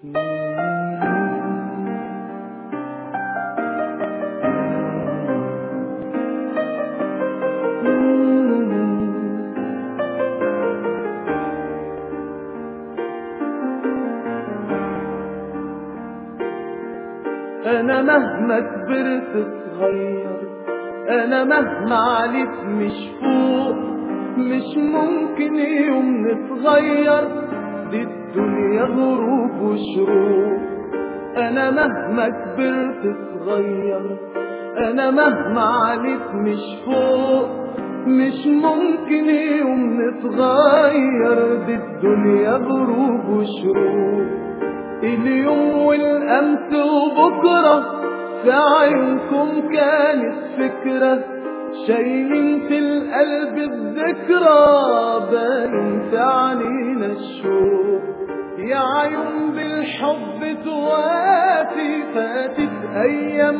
انا مهما كبرت صغير انا مهما عليت مش فوق مش ممكن يوم نتغير دي الدنيا غروب وشروق انا مهما كبرت صغير انا مهما عليت مش فوق مش ممكن يوم نتغير دي الدنيا غروب وشروق اليوم والامس وبكره في عينكم كانت فكرة شايلين في القلب الذكرى باين في عنينا الشوق يا عيون بالحب توافي فاتت ايام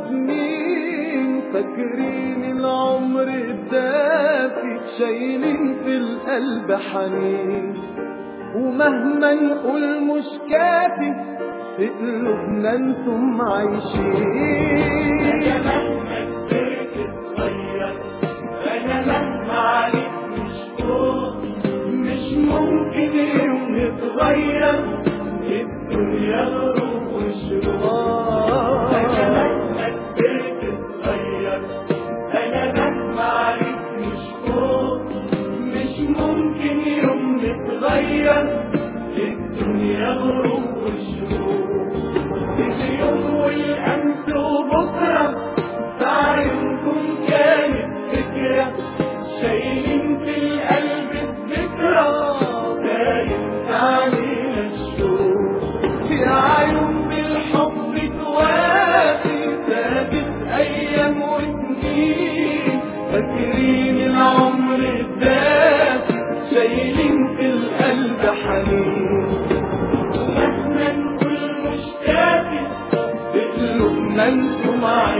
وسنين فاكرين العمر الدافي شايلين في القلب حنين ومهما نقول مش كافي في قلوبنا انتم عايشين انا مهما كبرت اتغير انا مهما عليك مش فوق مش ممكن يوم نتغير الدنيا غروب وشروق انا مهما كبرت اتغير انا مهما عليك مش فوق مش ممكن يوم نتغير الدنيا غروب وشروق اليوم والامس وبكره بعينكم كانت فكره شايلين في القلب الذكرى باين علينا الشوق يا عيون بالحب توافي فاتت ايام وسنين فاكرين العمر الدافي شايلين في القلب حنين مهما نقول مش كافي بقلوبنا انتم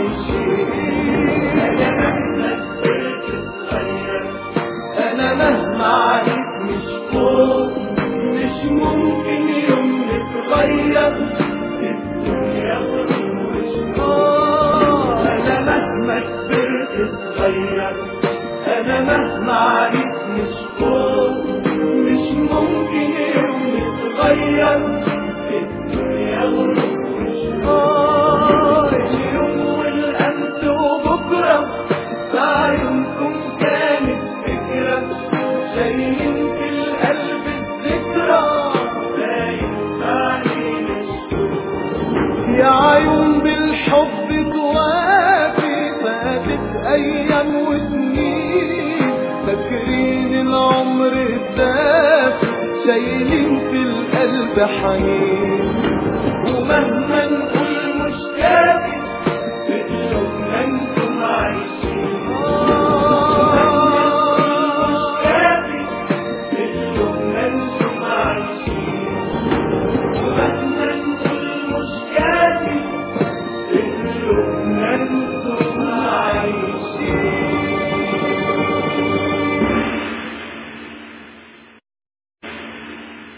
عايشين انا مهما كبرت اتغير انا مهما عليك مش فوق مش ممكن يوم نتغير الدنيا غروب وشروق آه، انا مهما كبرت اتغير انا مهما عليك مش فوق مش ممكن يوم نتغير الدنيا غروب وشروق آه، اليوم والامس وبكره بعيونكم كانت فكره شايلين في القلب الذكرى باين علينا الشوق يا عيون بالحب توافي فاتت ايام وسنين فاكرين العمر الدافي شايلين في القلب حنين ومهما